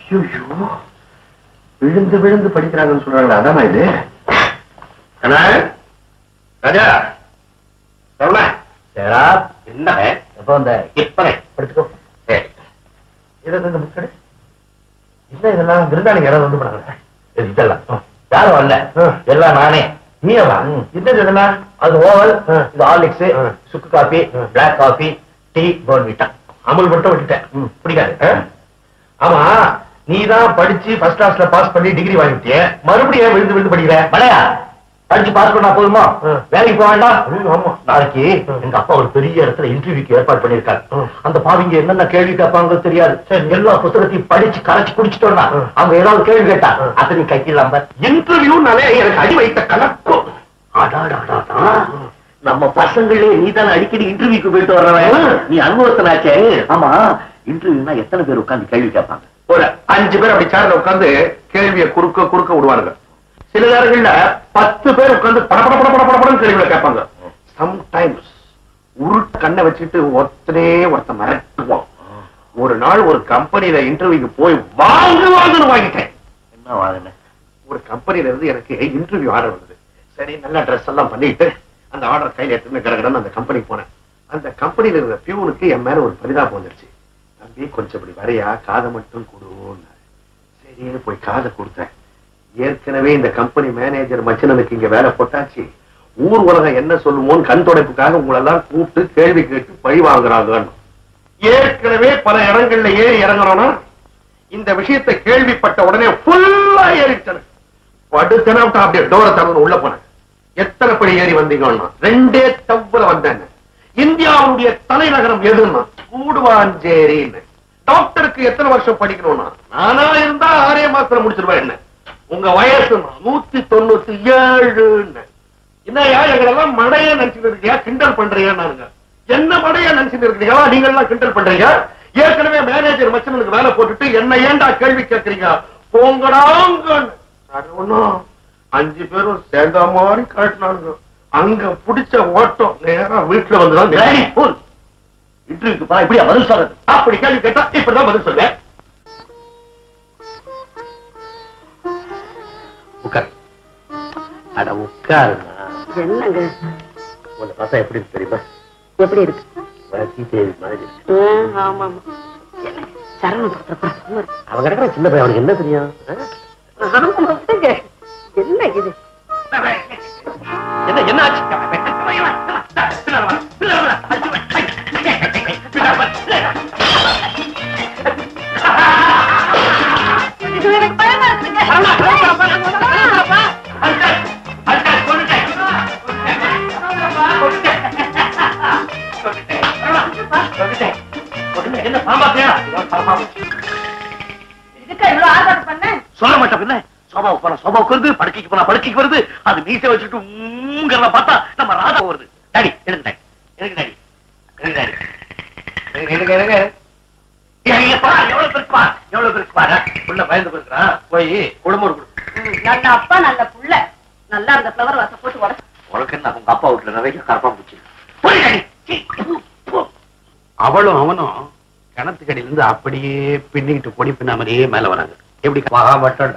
ஐயோ விழுந்து விழுந்து படிக்கிறாங்கன்னு சொல்றாங்களே அதானா இது அண்ணா ராஜா சொல்ல சேரா என்ன எப்போ வந்த இப்ப படுத்துக்கோ சரி இதை இந்த புக்கடு என்ன இதெல்லாம் விருந்தாளிங்க யாராவது வந்து பண்ணாங்க இதெல்லாம் யாரும் வரல எல்லாம் நானே நீயவா என்னது இதெல்லாம் அது ஓவல் இது ஹார்லிக்ஸ் சுக்கு coffee black coffee tea Bournvita Amul மட்டும் விட்டுட்டேன் பிடிக்காது ஆ? ஆமா நீ தான் படிச்சு ஃபர்ஸ்ட் கிளாஸ்ல பாஸ் பண்ணி டிகிரி வாங்கிட்டிய மறுபடியும் ஏன் விழுந்து விழுந்து படிக்கிற மலையா படிச்சு பாஸ் பண்ணா போதுமா வேலைக்கு போக வேண்டாம் ஆமா நாளைக்கு எங்க அப்பா ஒரு பெரிய இடத்துல இன்டர்வியூக்கு ஏற்பாடு பண்ணிருக்காரு அந்த பாவிங்க என்னென்ன கேள்வி கேட்பாங்க தெரியாது எல்லா புத்தகத்தையும் படிச்சு கரைச்சு குடிச்சிட்டோம்னா அவங்க ஏதாவது கேள்வி கேட்டா அத்தனை கைக்கிடலாம் இன்டர்வியூனாலே எனக்கு அடி வைத்த கணக்கு அடாடாடாடா நம்ம பசங்களே நீ தானே அடிக்கடி இன்டர்வியூக்கு போயிட்டு வர்றவன் நீ அனுபவத்தினாச்சே ஆமா இன்டர்வியூனா எத்தனை பேர் உட்கார்ந்து கேள்வி கேட்பாங்க ஒரு அஞ்சு பேர் அப்படி சேர்ல உட்கார்ந்து கேள்வியை குறுக்க குறுக்க விடுவாருங்க சில நேரங்கள்ல பத்து பேர் உட்கார்ந்து படபட பட பட படன்னு கேள்விகளை கேட்பாங்க சம்டைம்ஸ் உருட்டு கண்ணை வச்சுட்டு ஒருத்தனே ஒருத்தன் மிரட்டுவான் ஒரு நாள் ஒரு கம்பெனில இன்டர்வியூக்கு போய் வாங்கு வாங்குன்னு வாங்கிட்டேன் என்ன வாங்கின ஒரு கம்பெனில இருந்து எனக்கு இன்டர்வியூ ஆர்டர் வந்தது சரி நல்ல ட்ரெஸ் எல்லாம் பண்ணிட்டு அந்த ஆர்டர் கையில எடுத்துன்னு கடகடன்னு அந்த கம்பெனிக்கு போனேன் அந்த கம்பெனில இருந்த பியூனுக்கு என் மேல ஒரு பரிதாபம் வந்துருச்சு தம்பி கொஞ்சம் இப்படி வரையா காதை மட்டும் கொடுன்னு சரின்னு போய் காதை கொடுத்தேன் ஏற்கனவே இந்த கம்பெனி மேனேஜர் மச்சனனுக்கு இங்க வேலை போட்டாச்சு ஊர் உலகம் என்ன சொல்லுமோன்னு கண் துடைப்புக்காக உங்களெல்லாம் கூப்பிட்டு கேள்வி கேட்டு பழி வாங்குறாங்கன்னு ஏற்கனவே பல இடங்கள்ல ஏறி இறங்குறோம்னா இந்த விஷயத்தை கேள்விப்பட்ட உடனே ஃபுல்லா ஏறிட்டேன் படுத்தன அப்படியே டோரை திறந்து உள்ள போனேன் எத்தனை படி ஏறி வந்தீங்கன்னா ரெண்டே தவ்வல வந்தேன் இந்தியாவுடைய தலைநகரம் எதுன்னா கூடுவாஞ்சேரின்னு டாக்டருக்கு எத்தனை வருஷம் படிக்கணும்னா நானா இருந்தா ஆறே மாசத்துல முடிச்சிருவேன் என்ன உங்க வயசு நூத்தி தொண்ணூத்தி ஏழுன்னு என்னையா எங்களெல்லாம் மடைய நினைச்சுட்டு இருக்கியா கிண்டல் பண்றியா நானுங்க என்ன மடைய நினைச்சுட்டு இருக்கீங்களா நீங்க எல்லாம் கிண்டல் பண்றீங்க ஏற்கனவே மேனேஜர் மச்சனுக்கு வேலை போட்டுட்டு என்ன ஏன்டா கேள்வி கேட்கறீங்க போங்கடாங்க ஒண்ணும் அஞ்சு பேரும் சேர்ந்த மாதிரி காட்டினாங்க அங்க பிடிச்ச ஓட்டம் நேரா வீட்டுல வந்துதான் இன்டர்வியூக்கு பா இப்படியா பதில் சொல்றது அப்படி கேள்வி கேட்டா இப்படிதான் பதில் சொல்லுவேன் உட்கார் அட உட்காருமா என்னங்க உன்னை பார்த்தா எப்படி இருக்கு தெரியுமா எப்படி இருக்கு வளர்ச்சி தேவி மாதிரி இருக்கு ஆமா ஆமா சரணம் பத்திரப்பா அவன் கிடக்கிற சின்ன பையன் அவனுக்கு என்ன தெரியும் ஆ? என்ன இது என்ன என்ன ஆச்சு எனக்கு பயமா இருக்குங்க என்ன பாம்பாத்தியா இதுக்கு இவ்வளவு ஆர்ப்பாட்டம் பண்ண சொல்ல மாட்டேன் பின்ன சோபாவுக்கு போனா சோபாவுக்கு வருது படுக்கைக்கு போனா படுக்கைக்கு வருது அது மீசை வச்சுட்டு ஊங்கிறத பார்த்தா நம்ம ராஜா வருது டாடி எடுங்க டாடி எடுங்க டாடி எடுங்க டாடி எடுங்க எடுங்க எங்க பா எவ்வளவு பெருக்குப்பா எவ்வளவு பெருக்குப்பா உள்ள பயந்து போயிருக்கிறான் போய் குடும்பம் கொடு நல்ல அப்பா நல்ல புள்ள நல்லா அந்த ஃப்ளவர் வாச போட்டு உடச்சு உனக்கு என்ன உங்க அப்பா வீட்டுல நிறைய கரப்பா பூச்சி போய் டாடி சீ, போ, போ. அவளும் அவனும் கிணத்துக்கடியில இருந்து அப்படியே பின்னிக்கிட்டு பொடி பின்னாமலே மேல வராங்க எப்படி மகா மட்டும்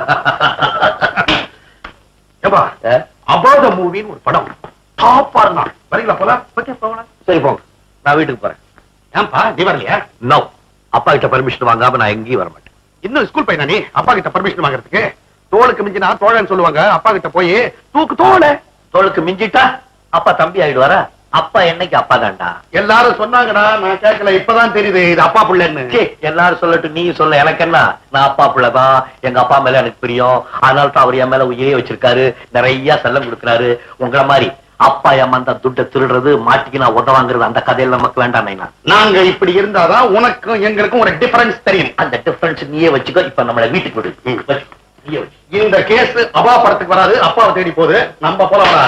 ஏப்பா அபாத மூவின்னு ஒரு படம் டாப்பா இருந்தான் வரீங்களா போலாம் ஓகே போகலாம் சரி போங்க நான் வீட்டுக்கு போறேன் ஏன்பா நீ வரலையா நோ அப்பா கிட்ட பர்மிஷன் வாங்காம நான் எங்கேயும் வர மாட்டேன் இன்னும் ஸ்கூல் பையனா நீ அப்பா கிட்ட பர்மிஷன் வாங்குறதுக்கு தோளுக்கு மிஞ்சினா தோழன்னு சொல்லுவாங்க அப்பா கிட்ட போய் தூக்கு தோழ தோளுக்கு மிஞ்சிட்டா அப்பா தம்பி ஆயிடுவாரா அப்பா என்னைக்கு அப்பா தான்டா எல்லாரும் சொன்னாங்கடா நான் கேட்கல இப்பதான் தெரியுது இது அப்பா புள்ளன்னு சீ, எல்லாரும் சொல்லட்டும் நீ சொல்ல எனக்கு என்ன நான் அப்பா பிள்ளைதான் எங்க அப்பா மேல எனக்கு பிரியம் அதனால தான் அவர் என் மேல உயிரே வச்சிருக்காரு நிறைய செல்லம் கொடுக்குறாரு உங்கள மாதிரி அப்பா ஏமாந்தா துட்டை திருடுறது மாட்டிக்கு நான் உத வாங்குறது அந்த கதையில நமக்கு வேண்டாம் நைனா நாங்க இப்படி இருந்தாதான் உனக்கும் எங்களுக்கும் ஒரு டிஃபரன்ஸ் தெரியும் அந்த டிஃபரன்ஸ் நீயே வச்சுக்கோ இப்ப நம்மள வீட்டுக்கு விடு வச்சுக்கோ. நீயே வச்சுக்கோ. இந்த கேஸ் அப்பா படத்துக்கு வராது அப்பாவை தேடி போகுது நம்ம போலாம்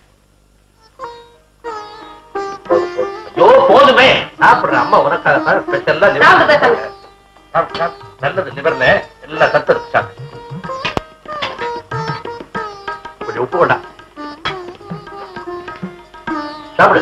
ஐயோ போதுமே சாப்பிடுற அம்மா உனக்காக தான் ஸ்பெஷல்லா சாப்பிடு, பேசாம. சாப்பிடு, சாப்பிடு. நல்லது லிவர்ல எல்லாம் சத்து இருக்கு சாப்பிடு கொஞ்சம் உப்பு கொண்டா சாப்பிடு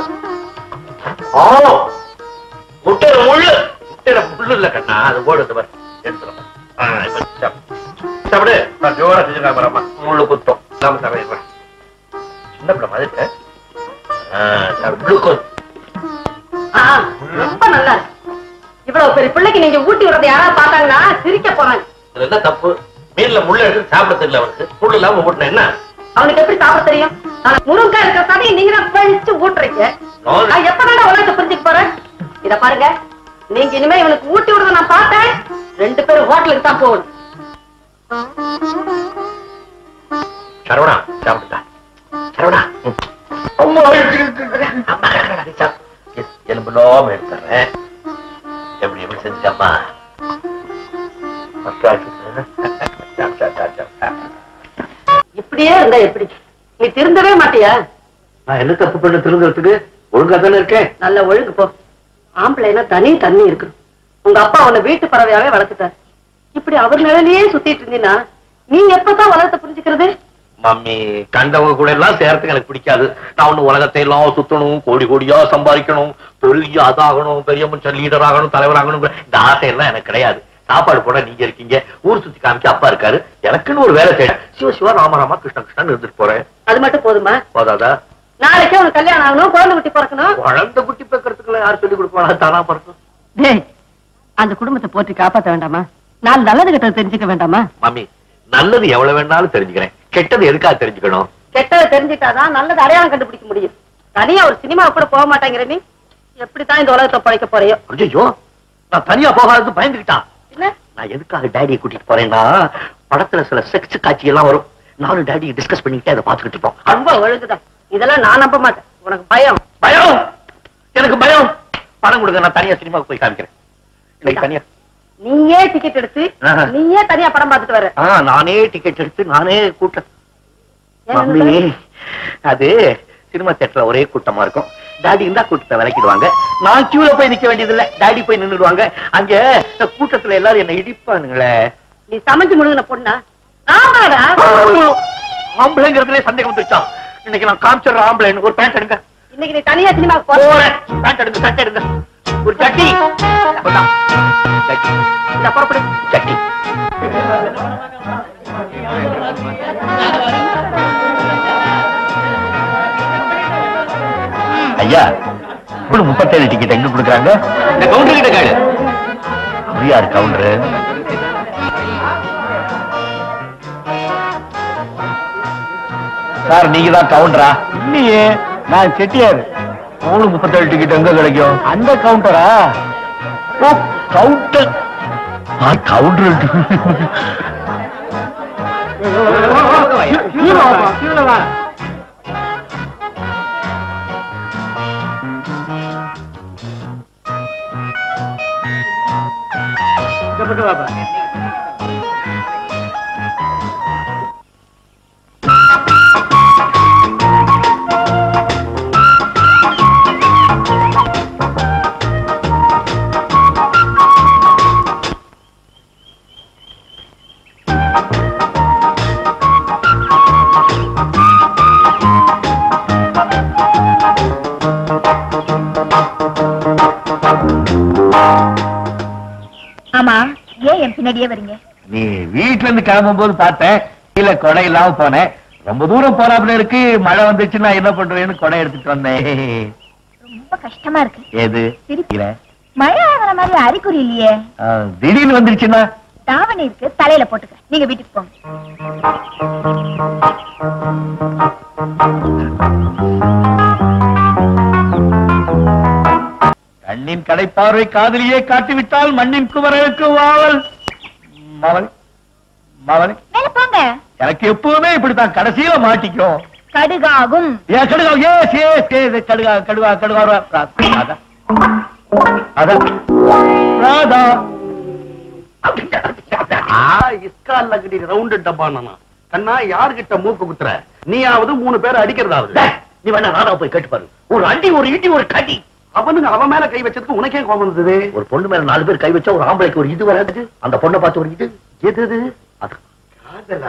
ஓ முட்டையில முள்ளு முட்டையில முள்ளு இல்ல கண்ணா அது ஓடுது பாரு எடுத்துறேன் ஆ, இப்ப சாப்பிடு. சாப்பிடு நான் ஜோரா செஞ்சிருக்காங்க பாரம்மா முள்ளு குத்தம் இல்லாம சாப்பிடுறேன் சின்ன பிள்ளை மாதிரி இருக்க. ஆ, சாப்பிடு. குளுக்கோஸ் ஆ, ரொம்ப நல்லா இருக்கு இவ்வளவு பெரிய பிள்ளைக்கு நீங்க ஊட்டி விடுறத யாராவது பார்த்தாங்கன்னா சிரிக்க போறாங்க இதுல என்ன தப்பு மீன்ல முள்ள எடுத்து சாப்பிட தெரியல அவனுக்கு முள்ளு இல்லாம ஊட்டின என்ன அவனுக்கு எப்படி சாப்பிட தெரியும் ஆனா முருங்கா இருக்கிற சதையை நீங்க தான் பழிச்சு ஊட்டுறீங்க நான் நான் எப்பதான் உலகத்தை புரிஞ்சுக்க போறேன் இத பாருங்க நீங்க இனிமே இவனுக்கு ஊட்டி விடுறத நான் பார்த்தேன் ரெண்டு பேரும் ஹோட்டலுக்கு தான் போகணும் சரவணா சாப்பிட்டுட்டா சரவணா ம். அம்மா அம்மா, நீ சாப்பிடு. எ- எலும்பு இல்லாம எடுத்துறேன் எப்படி எப்படி செஞ்சுக்கம்மா இப்படியே இருந்தா எப்படி நீ திருந்தவே மாட்டியா நான் என்ன தப்பு பண்ண திருந்துறதுக்கு ஒழுங்கா தானே இருக்கேன் நல்ல ஒழுங்கு போ ஆம்பளைனா தனி தண்ணி இருக்கணும் உங்க அப்பா உன்னை வீட்டு பறவையாவே வளர்த்துட்டார் இப்படி அவர் நிழலையே சுத்திட்டு இருந்தீன்னா நீ எப்பதான் உலகத்தை புரிஞ்சுக்கிறது மம்மி கண்டவங்க கூட எல்லாம் சேர்த்துக்கு எனக்கு பிடிக்காது நான் ஒண்ணு உலகத்தை எல்லாம் சுத்தணும் கோடி கோடியா சம்பாதிக்கணும் பெரிய அதாகணும் பெரிய மனுஷன் லீடர் ஆகணும் தலைவர் ஆகணும் இந்த ஆசை எல்லாம் எனக்கு கிடையாது சாப்பாடு போட நீங்க இருக்கீங்க ஊர் சுத்தி காமிக்க அப்பா இருக்காரு எனக்குன்னு ஒரு வேலை செய்ய சிவ சிவா ராமராமா கிருஷ்ண கிருஷ்ணன் இருந்துட்டு போறேன் அது மட்டும் போதுமா போதாதா நாளைக்கே உனக்கு கல்யாணம் ஆகணும் குழந்தை குட்டி பிறக்கணும் குழந்தை குட்டி பேக்கிறதுக்குள்ள யார் சொல்லி கொடுப்பாங்க தானா பிறக்கும் டேய் அந்த குடும்பத்தை போற்றி காப்பாத்த வேண்டாமா நாலு நல்லது கெட்டது தெரிஞ்சுக்க வேண்டாமா மம்மி நல்லது எவ்வளவு வேணாலும் தெரிஞ்சுக்கிறேன் கெட்டது எதுக்காக தெரிஞ்சுக்கணும் கெட்டதை தெரிஞ்சுட்டாதான் நல்லது அடையாளம் கண்டுபிடிக்க முடியும் தனியா ஒரு சினிமா கூட போக மாட்டேங்கிற நீ எப்படித்தான் இந்த உலகத்தை பழைக்க போறியோ ஐயோ நான் தனியா போகாதது பயந்துக்கிட்டான் என்ன நான் எதுக்காக டேடியை கூட்டிட்டு போறேன்னா படத்துல சில செக்ஸ் காட்சி எல்லாம் வரும் நானும் டேடி டிஸ்கஸ் பண்ணிக்கிட்டே அதை பாத்துக்கிட்டு இருப்போம் ரொம்ப ஒழுங்குதான் இதெல்லாம் நான் நம்ப மாட்டேன் உனக்கு பயம் பயம் எனக்கு பயம் பணம் கொடுங்க நான் தனியா சினிமாவுக்கு போய் காமிக்கிறேன் இன்னைக்கு தனியா நீயே டிக்கெட் எடுத்து ஆஹா. நீயே தனியா படம் பார்த்துட்டு வர ஆ நானே டிக்கெட் எடுத்து நானே கூட்டம் ஏன் மம்மி நினைக்கிற? அது சினிமா தியேட்டர்ல ஒரே கூட்டமா இருக்கும் டாடி இருந்தா கூட்டத்தை விளக்கிடுவாங்க நான் கியூல போய் நிக்க வேண்டியது இல்ல டாடி போய் நின்னுடுவாங்க அங்க இந்த கூட்டத்துல எல்லாரும் என்ன இடிப்பானுங்களே நீ சமைச்சு முழுகின பொண்ணா ஆமாடா ஆம்பளைங்கிறதுலே சந்தேகம் வந்துருச்சான் இன்னைக்கு நான் காமிச்சிடுற ஆம்பளை எனக்கு ஒரு பேண்ட் எடுங்க இன்னைக்கு நீ தனியா சினிமாவுக்கு போற போறேன் பேண்ட் எடுங்க சட்டை எடுங்க ஒரு சட்டி கொண்டா. சட்டி இந்த புறப்படு சட்டி ஐயா இப்படி முப்பத்தேழு டிக்கெட் எங்க கொடுக்குறாங்க இந்த கவுண்டர் கிட்ட கேளு யார் கவுண்டரு சார் நீங்க தான் கவுண்டரா இல்லையே நான் செட்டியார் மூணு முப்பத்தேழு டிக்கெட் எங்க கிடைக்கும் அந்த கவுண்டரா ஓ கவுண்டர் கவுண்டர் ஆமா ஏன் என் பின்னாடியே வரீங்க நீ வீட்டுல இருந்து கிளம்பும் போது பார்த்தேன் கீழே கொடை இல்லாம போனேன் ரொம்ப தூரம் போறாப்புல இருக்கு மழை வந்துச்சுன்னா என்ன பண்றேன்னு கொடை எடுத்துட்டு வந்தேன் ரொம்ப கஷ்டமா இருக்கு ஏது சிரிப்பு. இல்ல. மழை ஆகிற மாதிரி அறிகுறி இல்லையே ஆ, திடீர்னு வந்துருச்சுன்னா தாவணி இருக்கு தலையில போட்டுக்க நீங்க வீட்டுக்கு போங்க கண்ணின் கடைப்பார்வை காதலியே காட்டிவிட்டால் மண்ணின் குமரனுக்கு வாவல் மவன் மவன் மேல போங்க எனக்கு எப்பவுமே இப்படித்தான் கடைசியில மாட்டிக்கும் கடுகாகும் ஏன் கடுகா ஏஸ் ஏஸ் ஏஸ் கடுகா கடுகா கடுகா ரா- ராதா அதான் ராதா இஸ்கால் லகடி ரவுண்டு டப்பானா கண்ணா யாருகிட்ட மூக்கு குத்துற நீயாவது மூணு பேரை அடிக்கிறதாவது டேய், நீ வேணா ராதா போய் கேட்டு பாரு ஒரு அடி ஒரு இடி ஒரு கடி அவனுங்க அவன் மேல கை வச்சதுக்கு உனக்கே கோபம் வந்தது ஒரு பொண்ணு மேல நாலு பேர் கை வச்சா ஒரு ஆம்பளைக்கு ஒரு இது வராது அந்த பொண்ணை பார்த்து ஒரு இது எது இது அது காதலா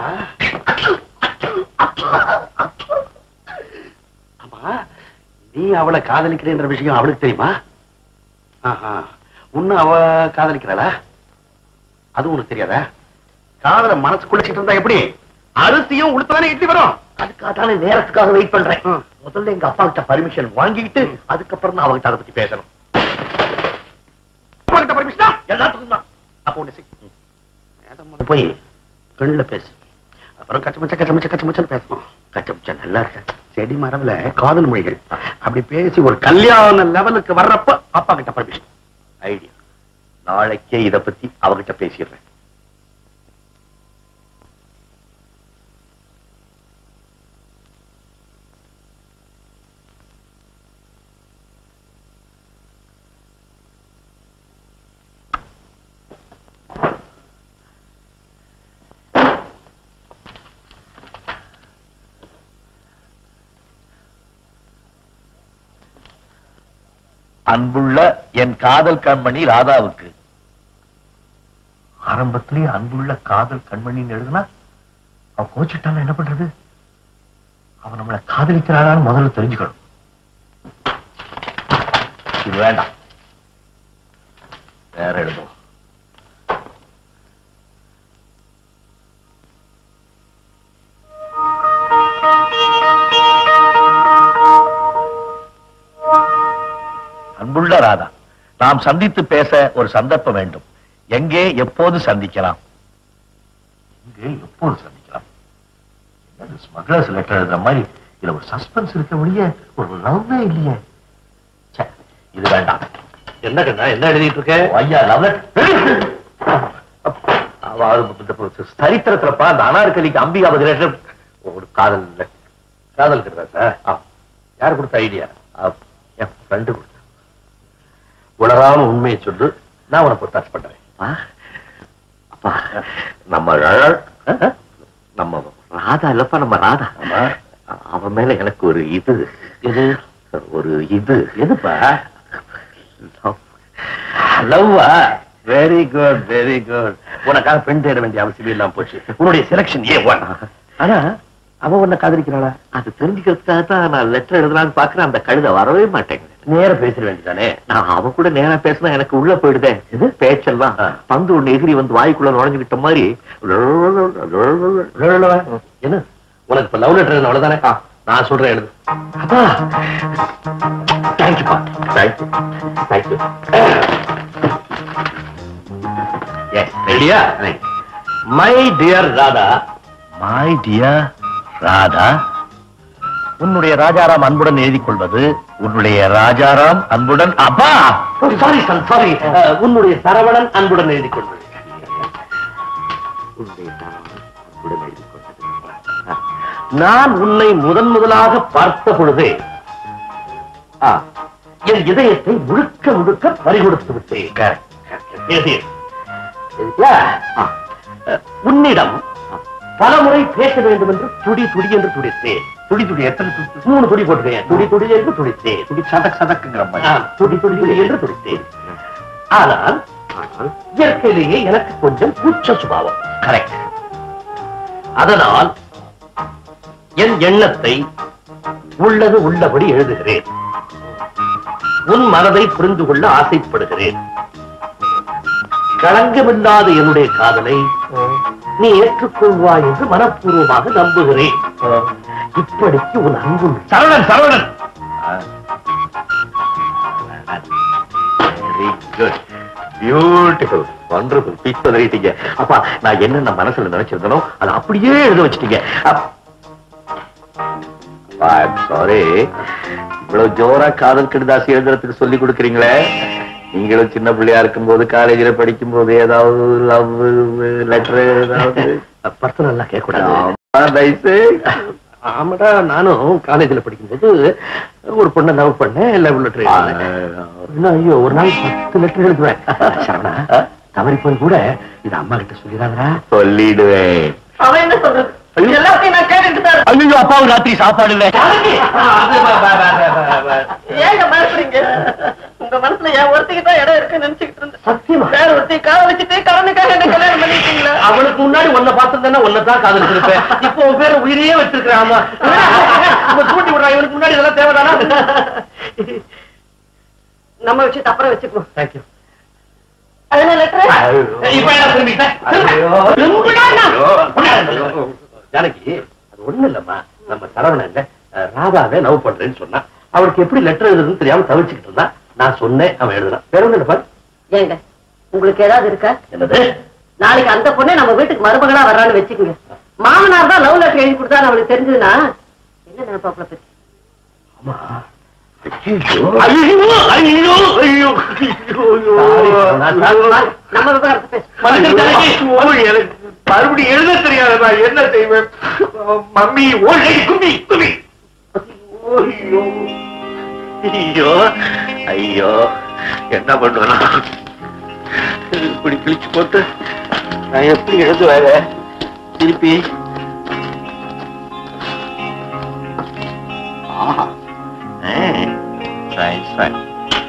ஆமா நீ அவளை காதலிக்கிறேன்ற விஷயம் அவளுக்கு தெரியுமா ஆஹா உன்ன அவ காதலிக்கிறாளா அது உனக்கு தெரியாதா காதல மனசுக்குள்ள வச்சுட்டு இருந்தா எப்படி அரிசியும் உளுத்தானே இட்லி வரும் அதுக்காக தானே நேரத்துக்காக வெயிட் பண்றேன் ம். முதல்ல எங்க அப்பா கிட்ட பர்மிஷன் வாங்கிட்டு அதுக்கப்புறம் தான் அவகிட்ட அதை பத்தி பேசணும் அப்பா கிட்ட பர்மிஷனா எல்லாத்துக்கும் தான் அப்போ ஒண்ணு செய். மேடம் போய் பெண்ல பேசு அப்புறம் கச்சமச்ச கச்சமச்ச கச்சமச்சன்னு பேசணும் கச்சமிச்சா நல்லா இருக்க செடி மரபுல காதல் மொழிகள் அப்படி பேசி ஒரு கல்யாண லெவலுக்கு வர்றப்ப அப்பா கிட்ட பர்மிஷன் ஐடியா நாளைக்கே இத பத்தி அவகிட்ட பேசிடுறேன் அன்புள்ள என் காதல் கண்மணி ராதாவுக்கு ஆரம்பத்திலேயே அன்புள்ள காதல் கண்மணின்னு எழுதுனா அவ கோச்சிட்டாலும் என்ன பண்றது அவ நம்மளை காதலிக்கிறாளான்னு முதல்ல தெரிஞ்சுக்கணும் இது வேண்டாம் வேற எழுதுவோம் அன்புள்ள ராதா நாம் சந்தித்து பேச ஒரு சந்தர்ப்பம் வேண்டும் எங்கே எப்போது சந்திக்கலாம் எங்கே எப்போது சந்திக்கலாம் என்னது ஸ்மக்லர்ஸ் லெட்டர் எழுதுற மாதிரி இதுல ஒரு சஸ்பென்ஸ் இருக்க ஒழிய ஒரு லவ்வே இல்லையே ச்சே, இது வேண்டாம் என்ன கண்ணா என்ன எழுதிட்டு இருக்க ஐயா லவ் சரித்திரத்துலப்பா அந்த அனார்கலிக்கு அம்பிகா பதில் ஒரு காதல் இல்ல காதல் கட்டுறா யார் கொடுத்த ஐடியா என் ஃப்ரெண்டு கொடுத்த உலகாம உண்மையை சொல்லு நான் உனக்கு டச் பண்றேன் அப்பா, அப்பா நம்ம ர- நம்ம ராதா இல்லப்பா நம்ம ராதா ஆமா. அவன் மேல எனக்கு ஒரு இது எது ஒரு இது எதுப்பா Love. லவ்வா வெரி குட் வெரி குட் உனக்காக பெண் தேட வேண்டிய அவசியம் இல்லாம போச்சு உன்னுடைய செலக்ஷன் ஏ ஒன் ஆனா அவ உன்னை காதலிக்கிறாளா அது தெரிஞ்சுக்கிறதுக்காக தான் நான் லெட்டர் எழுதலாம்னு பாக்குறேன் அந்த கழுதை வரவே மாட்டேங்குது நேர பேசிட வேண்டியதானே நான் அவ கூட நேரா பேசினா எனக்கு உள்ள போயிடுதே இது பேச்செல்லாம் ஆ. பந்து ஒண்ணு எகிரி வந்து வாய்க்குள்ள நுழைஞ்சுக்கிட்ட மாதிரி என்ன உனக்கு இப்ப லவ் லெட்டர் அவ்வளவுதானே நான் சொல்றேன் எழுது அப்பா தேங்க்யூப்பா தேங்க்யூ தேங்க்யூ எஸ் ரெடியா my dear Radha my dear Radha உன்னுடைய ராஜாராம் அன்புடன் எழுதி கொள்வது உன்னுடைய ராஜாராம் அன்புடன் அப்பா சாரி சன் சாரி உன்னுடைய சரவணன் அன்புடன் எழுதி கொள்வது உன்னுடைய ராஜாராம் அன்புடன் எழுதி கொள்வது நான் உன்னை முதன் முதலாக பார்த்த பொழுதே ஆ, என் இதயத்தை முழுக்க முழுக்க பறிகொடுத்து விட்டேன் எழுதியது. எழுதியா? ஆ, அஹ், உன்னிடம் பலமுறை பேச வேண்டும் என்று துடி துடி என்று துடித்தேன் துடி துடி எத்தனை துடி மூணு துடி போட்டுக்கேன் துடி துடி என்று துடித்தேன் துடி சதக் சதக்குங்கிற ஆ, மாதிரி துடி துடி துடி என்று துடித்தேன் ஆனால் ஆனால் இயற்கையிலேயே எனக்கு கொஞ்சம் கூச்ச சுபாவம் கரெக்ட் அதனால் என் எண்ணத்தை உள்ளது உள்ளபடி எழுதுகிறேன் உன் மனதை புரிந்து கொள்ள ஆசைப்படுகிறேன் களங்கமில்லாத என்னுடைய காதலை நீ ஏற்றுக்கொள்வாய் என்று மனப்பூர்வமாக நம்புகிறேன் இப்படிக்கு உன் அன்பு Saravanan Saravanan very good beautiful wonderful speech பண்ணிட்டீங்க அப்பா நான் என்னென்ன மனசுல நினைச்சிருந்தனோ அதை அப்படியே எழுத வச்சிட்டீங்க சாரி இவ்வளவு ஜோரா காதல் கடிதாசி எழுதுறதுக்கு சொல்லி கொடுக்குறீங்களே நீங்களும் சின்ன பிள்ளையா இருக்கும்போது காலேஜ்ல படிக்கும் போது ஏதாவது லவ் லெட்டர் ஏதாவது பர்சனல்லாம் கேட்கக்கூடாது ஆமா, nice. ஆமாடா நானும் காலேஜ்ல படிக்கும்போது ஒரு பொண்ணை லவ் பண்ணேன் லவ் லெட்டர் ஆ, இன்னும் ஐயோ ஒரு நாள் பத்து லெட்டர் எழுதுவேன் சரவணா தவறி போய் கூட இது அம்மா கிட்ட சொல்லிடாதடா சொல்லிடுவேன் அவன் என்ன சொல்றது எல்லாத்தையும் நான் கேட்டுட்டு தான் இருக்கேன். ஐயோ அப்பாவுக்கு ராத்திரி சாப்பாடு இல்லை ஏங்க பயப்படுறீங்க உங்க மனசுல என் ஒருத்திக்கு தான் இடம் இருக்குன்னு நினைச்சுக்கிட்டு இருந்தேன் சத்தியமா வேற ஒருத்தி கால வச்சுட்டு கடனுக்காக என்ன கல்யாணம் பண்ணிட்டீங்களா அவளுக்கு முன்னாடி உன்னை பார்த்திருந்தேன்னா உன்னை தான் காதலிச்சிருப்பேன் இப்போ உன் பேரை உயிரையே வச்சிருக்கிறேன் ஆமா உங்க தூண்டி விடுறா இவனுக்கு முன்னாடி இதெல்லாம் தேவைதானா நம்ம விஷயத்தை அப்புறம் வச்சுக்குவோம் தேங்க்யூ அதெல்லாம் லெட்டர் இப்ப என்ன திரும்பிட்டேன்? திரும்புடா நான். ஜானகி அது ஒண்ணு இல்லம்மா நம்ம சரவணன் அஹ், ராதாவை லவ் பண்றேன்னு சொன்னா அவளுக்கு எப்படி லெட்டர் எழுதுறதுன்னு தெரியாம தவிச்சுக்கிட்டு இருந்தா நான் சொன்னேன் அவன் எழுதுனான் வேற ஒண்ணு இல்லப்பா ஏங்க உங்களுக்கு ஏதாவது இருக்கா என்னது நாளைக்கு அந்த பொண்ணே நம்ம வீட்டுக்கு மருமகளா வர்றான்னு வச்சுக்கோங்க மாமனார் தான் லவ் லெட்டர் எழுதி கொடுத்தா அவளுக்கு தெரிஞ்சதுன்னா என்ன நினைப்பாப்ல பத்தி ஆமா ஐயோ ஐயோ ஐயோ ஐயோ நம்ம விவகாரத்தை பேச எனக்கு மறுபடியும் எழுத தெரியாது நான் என்ன செய்வேன் மம்மி ஓடி கும்மி கும்மி ஐயோ ஐயோ ஐயோ என்ன பண்ணுவேனா இப்படி கிழிச்சு போட்டு நான் எப்படி எழுதுவேன் திருப்பி ஆஹா ரைட் ரைட்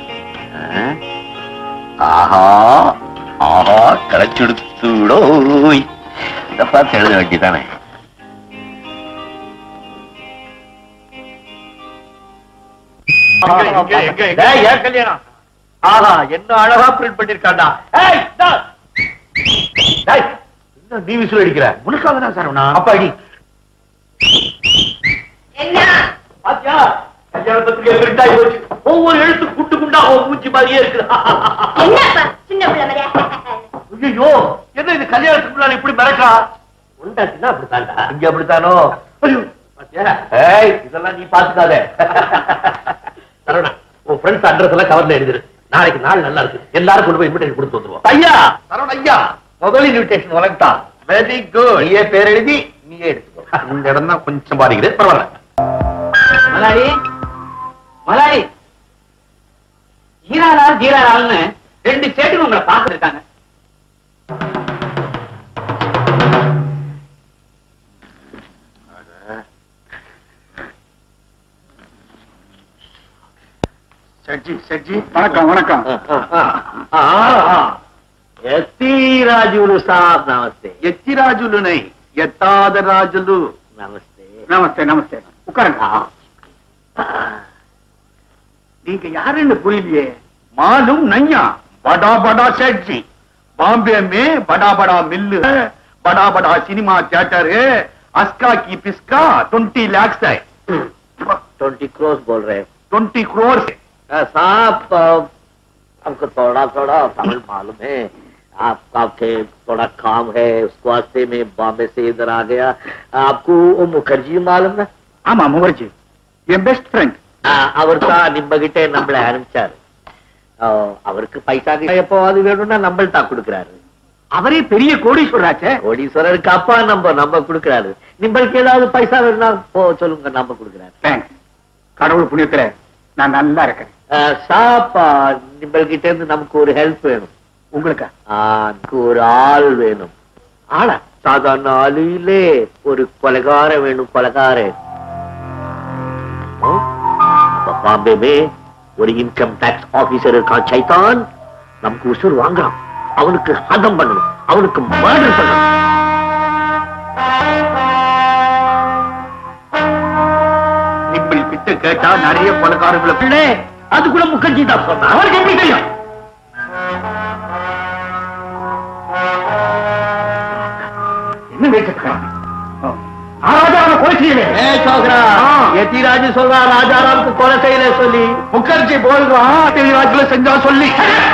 ஆஹா ஆஹா கிடைச்செடுத்துடோ இத பார்த்து எழுத வேண்டியதானே டேய், ஏன் கல்யாணம் ஆஹா என்ன அழகா பிரிண்ட் பண்ணிருக்காண்டா ஏய், இந்தா. டேய், என்ன நீ விசில் அடிக்கிற உனக்காக தான் சார் அப்பா அடி என்ன பாத்தியா கல்யாண பத்திரிகை print ஆகி போச்சு ஒவ்வொரு எழுத்து குண்டு குண்டா உன் மூஞ்சி மாதிரியே இருக்கு என்னப்பா சின்ன பிள்ளை மாதிரியா ஐயோ என்ன இது கல்யாணத்துக்கு முன்னாடி இப்படி மிரட்டா உண்டாச்சுன்னா அப்படித்தான்டா இங்க அப்படித்தானோ ஐயோ பாத்தியா ஏய் இதெல்லாம் நீ பாத்துக்காத சரவணா உன் ஃப்ரெண்ட்ஸ் அட்ரஸ் எல்லாம் கவர்ல எழுதிரு நாளைக்கு நாள் நல்லா இருக்கு எல்லாரும் கொண்டு போய் இன்விடேஷன் கொடுத்து வந்துருவோம் ஐயா சரவண ஐயா முதல் இன்விடேஷன் உனக்கு வெரி குட் நீயே பேர் எழுதி நீயே எடுத்துக்கோ இந்த இடம் தான் கொஞ்சம் பாதிக்குது பரவாயில்ல மலாடி மலாடி ஜீராலால் ஜீராலால்னு ரெண்டு சேட்டுங்க உங்களை பார்த்துட்டு இருக்காங்க செட்ஜி செட்ஜி வணக்கம் வணக்கம் ఎత్తి రాజులు సాబ్ నమస్తే ఎత్తి రాజులు నై ఎత్తాద రాజులు నమస్తే நமஸ்தே நமஸ்தே உட்காருங்க நீங்க யாருன்னு புரியலையே மாலும் நையா படா படா செட்ஜி பாம்பே மே படா படா மில்லு है, बड़ा बड़ा सिनेमा थिएटर है अस्का की पिस्का ट्वेंटी लैक्स है ट्वेंटी क्रोस बोल रहे हैं ट्वेंटी करोड़ है अ, साहब अ, हमको थोड़ा थोड़ा तमिल मालूम है आपका आपके थोड़ा काम है उसको वास्ते में बॉम्बे से इधर आ गया आपको वो मुखर्जी मालूम है ஆமா முகர்ஜி என் பெஸ்ட் ஃப்ரெண்ட் ஆ, அவர் தான் நிம்மகிட்டே நம்மளை அனுப்பிச்சாரு ஆ, அவருக்கு பைசா எப்போவாது வேணும்னா நம்மள்ட்ட கொடுக்கறாரு அவரே பெரிய கோடீஸ்வராச்சே கோடீஸ்வரருக்கு அப்பா நம்ம நம்ம கொடுக்கறாரு நிம்பளுக்கு ஏதாவது பைசா வேணும்னா போ சொல்லுங்க நம்ம கொடுக்கறாரு தேங்க்ஸ் கடவுள் புண்ணியத்துல நான் நல்லா இருக்கேன் சாப்பா நிம்பள்கிட்ட இருந்து நமக்கு ஒரு ஹெல்ப் வேணும் உங்களுக்கு ஆ, நமக்கு ஒரு ஆள் வேணும் ஆளா சாதாரண ஆளிலே ஒரு கொலைகார வேணும் கொலைகார பாம்பே மே ஒரு இன்கம் டாக்ஸ் ஆபீசர் இருக்கான் சைத்தான் நமக்கு உசுர் வாங்குறான் அவனுக்கு ஹதம் பண்ணணும் அவனுக்கு மர்டர் பண்ணணும் இப்படி பிச்சை கேட்டா நிறைய கொலைக்காரங்களை பிள்ளை அது கூட முகர்ஜி தான் சொன்னான் அவருக்கு எப்படி தெரியும் என்ன வேட்டுக்கிறான் ராஜாவை கொலை செய்யல ஏ சோகரா எத்திராஜ் சொல்றா ராஜாராமுக்கு கொலை செய்யல சொல்லி முகர்ஜி போல்வா ராஜ்ல செஞ்சா சொல்லி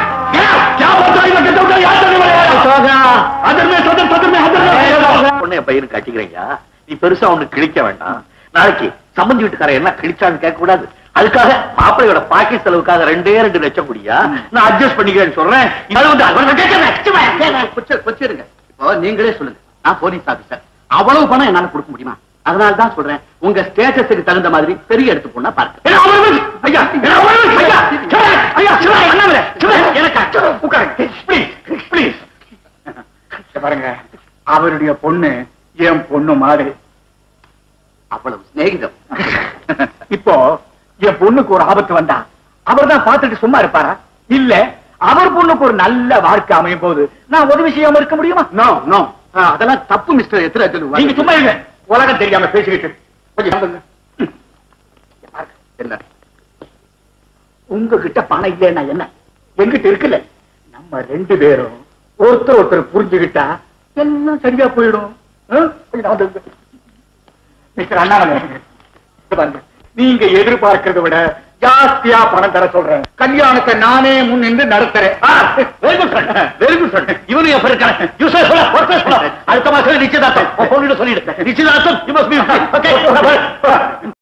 பொண்ணு என் பையனுக்கு கட்டிக்கிறீங்க நீ பெருசா ஒண்ணு கிழிக்க வேண்டாம் நாளைக்கு சம்பந்தி வீட்டுக்காரன் என்ன கிழிச்சான்னு கேட்க கூடாது அதுக்காக மாப்பிள்ளையோட பாக்கெட் செலவுக்காக ரெண்டே ரெண்டு லட்சம் குடியா நான் அட்ஜஸ்ட் பண்ணிக்கிறேன்னு சொல்றேன் அது வந்து அவன் கேட்கிறேன். கொச்சிருங்க இப்போ நீங்களே சொல்லுங்க நான் போலீஸ் ஆபீசர் அவ்வளவு பணம் என்னால கொடுக்க முடியுமா அதனால தான் சொல்றேன் உங்க ஸ்டேட்டஸுக்கு தகுந்த மாதிரி பெரிய எடுத்து போனா பாருங்க என்ன அவ்வளவு? ஐயா, என்ன அவ்வளவு? ஐயா, சிவா, ஐயா, சிவா, அண்ணாமலை, சிவா, எனக்கு உட்காருங்க. Please, please. இங்க பாருங்க அவருடைய பொண்ணு என் பொண்ணு மாதிரி அவ்வளவு சிநேகிதம் இப்போ என் பொண்ணுக்கு ஒரு ஆபத்து வந்தா அவர் தான் பார்த்துட்டு சும்மா இருப்பாரா இல்ல அவர் பொண்ணுக்கு ஒரு நல்ல வாழ்க்கை அமையும் போது நான் உதவி செய்யாம இருக்க முடியுமா நோ நோ அதெல்லாம் தப்பு மிஸ்டர் எத்திர நீங்க சும்மா இருங்க உலகம் தெரியாம பேசிக்கிட்டு கொஞ்சம் நம்புங்க. ம். இங்க பாருங்க, என்ன உங்ககிட்ட பணம் இல்லைன்னா என்ன எங்கிட்ட இருக்குல்ல நம்ம நம்ம ரெண்டு பேரும் ஒருத்தர் ஒருத்தர் புரிஞ்சுக்கிட்டா எல்லாம் சரியா போயிடும் ஆ? கொஞ்சம் நான் வந்து- மிஸ்டர் அண்ணாமலை இங்க பாருங்க. நீங்க எதிர்பார்க்கறதை விட ஜாஸ்தியா பணம் தர சொல்றேன் கல்யாணத்தை நானே முன் நின்று நடத்துறேன் வெரி குட் வெரி குட் இவனு எப்ப இருக்கான யூஸ் சொல்ல ஒர்க் சொல்ல அடுத்த மாசம் நிச்சயதார்த்தம் உன் பொண்ணுகிட்ட சொல்லிடு நிச்சயதார்த்தம் யூ மஸ்ட் பி ஓகே